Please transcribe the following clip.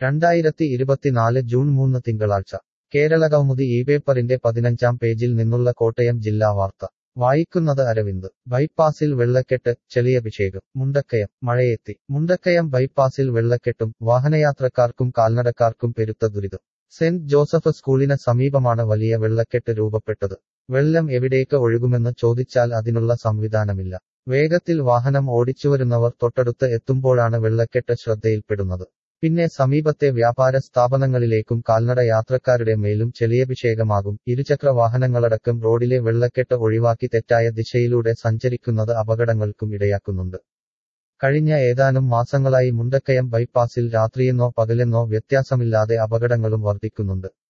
രണ്ടായിരത്തി ഇരുപത്തിനാല് ജൂൺ മൂന്ന് തിങ്കളാഴ്ച കേരളകൗമുദി ഈ പേപ്പറിന്റെ പതിനഞ്ചാം പേജിൽ നിന്നുള്ള കോട്ടയം ജില്ലാ വാർത്ത വായിക്കുന്നത് അരവിന്ദ് ബൈപ്പാസിൽ വെള്ളക്കെട്ട് ചെളിയഭിഷേകം മുണ്ടക്കയം മഴയെത്തി മുണ്ടക്കയം ബൈപ്പാസിൽ വെള്ളക്കെട്ടും വാഹനയാത്രക്കാർക്കും കാൽനടക്കാർക്കും പെരുത്ത ദുരിതം സെന്റ് ജോസഫ് സ്കൂളിന് സമീപമാണ് വലിയ വെള്ളക്കെട്ട് രൂപപ്പെട്ടത് വെള്ളം എവിടേക്ക് ഒഴുകുമെന്ന് ചോദിച്ചാൽ അതിനുള്ള സംവിധാനമില്ല വേഗത്തിൽ വാഹനം ഓടിച്ചുവരുന്നവർ തൊട്ടടുത്ത് എത്തുമ്പോഴാണ് വെള്ളക്കെട്ട് ശ്രദ്ധയിൽപ്പെടുന്നത് പിന്നെ സമീപത്തെ വ്യാപാര സ്ഥാപനങ്ങളിലേക്കും കാൽനട യാത്രക്കാരുടെ മേലും ചെളിയഭിഷേകമാകും ഇരുചക്ര വാഹനങ്ങളടക്കം റോഡിലെ വെള്ളക്കെട്ട് ഒഴിവാക്കി തെറ്റായ ദിശയിലൂടെ സഞ്ചരിക്കുന്നത് അപകടങ്ങൾക്കും ഇടയാക്കുന്നുണ്ട് കഴിഞ്ഞ ഏതാനും മാസങ്ങളായി മുണ്ടക്കയം ബൈപ്പാസിൽ രാത്രിയെന്നോ പകലെന്നോ വ്യത്യാസമില്ലാതെ അപകടങ്ങളും വർദ്ധിക്കുന്നുണ്ട്